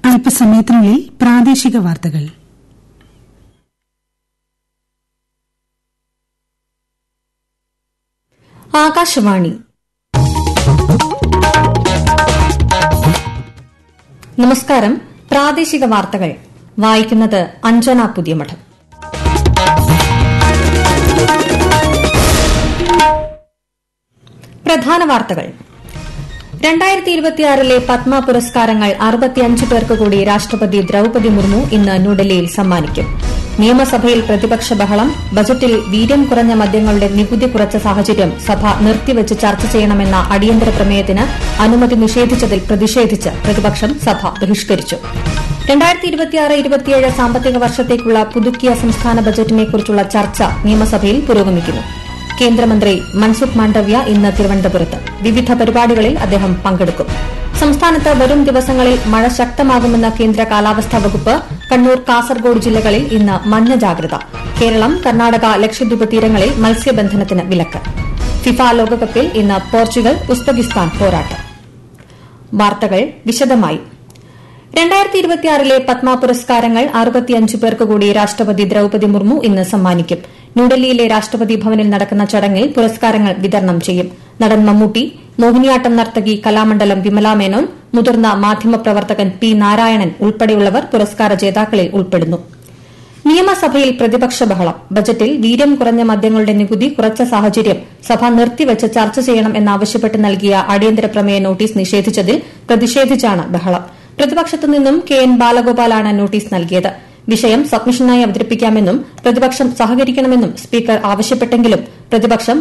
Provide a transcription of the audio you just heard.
അല്പസമയത്തിനുള്ളിൽ പ്രാദേശിക വാർത്തകൾ ആകാശവാണി നമസ്കാരം പ്രാദേശിക വാർത്തകൾ വായിക്കുന്നത് അഞ്ജന പുതിയമഠം പ്രധാന വാർത്തകൾ രണ്ടായിരത്തി ഇരുപത്തിയാറിലെ പത്മ പുരസ്കാരങ്ങൾ അറുപത്തിയഞ്ച് പേർക്ക് കൂടി രാഷ്ട്രപതി ദ്രൌപതി മുർമു ഇന്ന് ന്യൂഡൽഹിയിൽ സമ്മാനിക്കും നിയമസഭയിൽ പ്രതിപക്ഷ ബഹളം ബജറ്റിൽ വീര്യം കുറഞ്ഞ മദ്യങ്ങളുടെ നികുതി കുറച്ച സാഹചര്യം സഭ നിർത്തിവച്ച് ചർച്ച ചെയ്യണമെന്ന അടിയന്തര പ്രമേയത്തിന് അനുമതി നിഷേധിച്ചതിൽ പ്രതിഷേധിച്ച് പ്രതിപക്ഷം സഭ ബഹിഷ്കരിച്ചു രണ്ടായിരത്തി ഇരുപത്തിയാറ് ഇരുപത്തിയേഴ് സാമ്പത്തിക വർഷത്തേക്കുള്ള പുതുക്കിയ സംസ്ഥാന ബജറ്റിനെക്കുറിച്ചുള്ള ചർച്ച നിയമസഭയിൽ പുരോഗമിക്കുന്നു കേന്ദ്രമന്ത്രി മൻസുഖ് മാണ്ഡവ്യ ഇന്ന് തിരുവനന്തപുരത്ത് വിവിധ പരിപാടികളിൽ അദ്ദേഹം പങ്കെടുക്കും സംസ്ഥാനത്ത് വരും ദിവസങ്ങളിൽ മഴ ശക്തമാകുമെന്ന കേന്ദ്ര കാലാവസ്ഥാ വകുപ്പ് കണ്ണൂർ കാസർഗോഡ് ജില്ലകളിൽ ഇന്ന് മഞ്ഞ ജാഗ്രത കേരളം കർണാടക ലക്ഷദ്വീപ് തീരങ്ങളിൽ മത്സ്യബന്ധനത്തിന് വിലക്ക് ഫിഫ ലോകകപ്പിൽ ഇന്ന് പോർച്ചുഗൽ ഉസ്ബെക്കിസ്ഥാൻ പോരാട്ടം വാർത്തകൾ വിശദമായി രണ്ടായിരത്തി ഇരുപത്തിയാറിലെ പത്മ പുരസ്കാരങ്ങൾ അറുപത്തിയഞ്ച് പേർക്ക് കൂടി രാഷ്ട്രപതി ദ്രൌപതി മുർമു ഇന്ന് സമ്മാനിക്കും ന്യൂഡൽഹിയിലെ രാഷ്ട്രപതി ഭവനിൽ നടക്കുന്ന ചടങ്ങിൽ പുരസ്കാരങ്ങൾ വിതരണം ചെയ്യും നടൻ മമ്മൂട്ടി മോഹിനിയാട്ടം നർത്തകി കലാമണ്ഡലം വിമല മേനോൻ മുതിർന്ന മാധ്യമപ്രവർത്തകൻ പി നാരായണൻ ഉൾപ്പെടെയുള്ളവർ പുരസ്കാര ജേതാക്കളിൽ ഉൾപ്പെടുന്നു നിയമസഭയിൽ പ്രതിപക്ഷ ബഹളം ബജറ്റിൽ വീര്യം കുറഞ്ഞ മദ്യങ്ങളുടെ നികുതി കുറച്ച സാഹചര്യം സഭ നിർത്തിവച്ച് ചർച്ച ചെയ്യണം എന്നാവശ്യപ്പെട്ട് നൽകിയ അടിയന്തര പ്രമേയ നോട്ടീസ് നിഷേധിച്ചതിൽ പ്രതിഷേധിച്ചാണ് ബഹളം പ്രതിപക്ഷത്തു നിന്നും കെ എൻ ബാലഗോപാലാണ് നോട്ടീസ് നൽകിയത് വിഷയം സബ്മിഷനായി അവതരിപ്പിക്കാമെന്നും പ്രതിപക്ഷം സഹകരിക്കണമെന്നും സ്പീക്കർ ആവശ്യപ്പെട്ടെങ്കിലും പ്രതിപക്ഷം